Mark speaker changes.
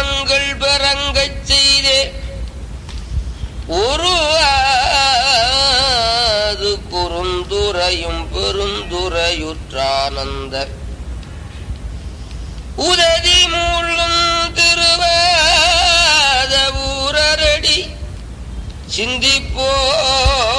Speaker 1: குணங்கள் பெறங்கச் செய்தே ஒரு அது குறுந்துரையும் பெருந்துரையுற்றானந்த உததி மூழும் திருவாத ஊரரடி சிந்திப்போ